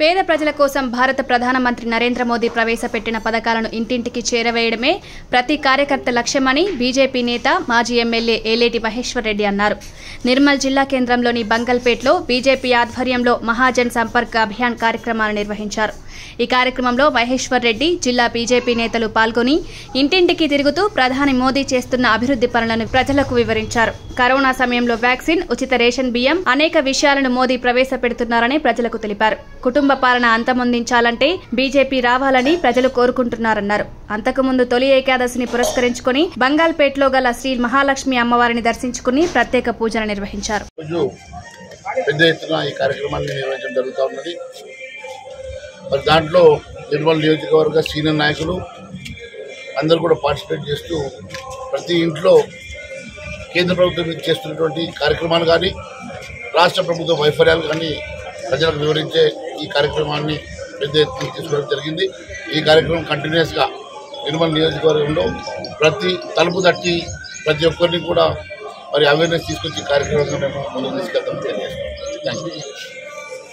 పేద ప్రజల కోసం భారత ప్రధానమంత్రి నరేంద్ర మోదీ ప్రవేశపెట్టిన పథకాలను ఇంటింటికి చేరవేయడమే ప్రతి కార్యకర్త లక్ష్యమని బీజేపీ నేత మాజీ ఎమ్మెల్యే ఏలేటి మహేశ్వర్ రెడ్డి అన్నారు నిర్మల్ జిల్లా కేంద్రంలోని బంగల్పేట్లో బీజేపీ ఆధ్వర్యంలో మహాజన్ సంపర్క్ అభియాన్ కార్యక్రమాన్ని నిర్వహించారు ఈ కార్యక్రమంలో మహేశ్వర్ రెడ్డి జిల్లా బీజేపీ నేతలు పాల్గొని ఇంటింటికి తిరుగుతూ ప్రధాని మోదీ చేస్తున్న అభివృద్ధి పనులను ప్రజలకు వివరించారు కరోనా సమయంలో వ్యాక్సిన్ ఉచిత రేషన్ బియ్యం అనేక విషయాలను మోదీ ప్రవేశపెడుతున్నారని ప్రజలకు తెలిపారు కుటుంబ పాలన అంతమొందించాలంటే బీజేపీ రావాలని ప్రజలు కోరుకుంటున్నారన్నారు అంతకుముందు తొలి ఏకాదశిని పురస్కరించుకుని బంగాల్పేటలో గల శ్రీ మహాలక్ష్మి అమ్మవారిని దర్శించుకుని ప్రత్యేక పూజలు నిర్వహించారు రోజు పెద్ద ఎత్తున ఈ కార్యక్రమాన్ని నిర్వహించడం జరుగుతూ ఉన్నది మరి దాంట్లో నిర్మల్ నియోజకవర్గ సీనియర్ నాయకులు అందరూ కూడా పార్టిసిపేట్ చేస్తూ ప్రతి ఇంట్లో కేంద్ర ప్రభుత్వం చేస్తున్నటువంటి కార్యక్రమాలు కానీ రాష్ట్ర ప్రభుత్వ వైఫల్యాలు కానీ ప్రజలకు వివరించే ఈ కార్యక్రమాన్ని పెద్ద ఎత్తున తీసుకోవడం జరిగింది ఈ కార్యక్రమం కంటిన్యూస్గా నిర్మల్ నియోజకవర్గంలో ప్రతి తలుపు తట్టి ప్రతి ఒక్కరిని కూడా మరి అవేర్నెస్ తీసుకొచ్చి కార్యక్రమంగా మేము ముందుకు తీసుకెళ్తామని తెలియజేస్తాం థ్యాంక్ యూ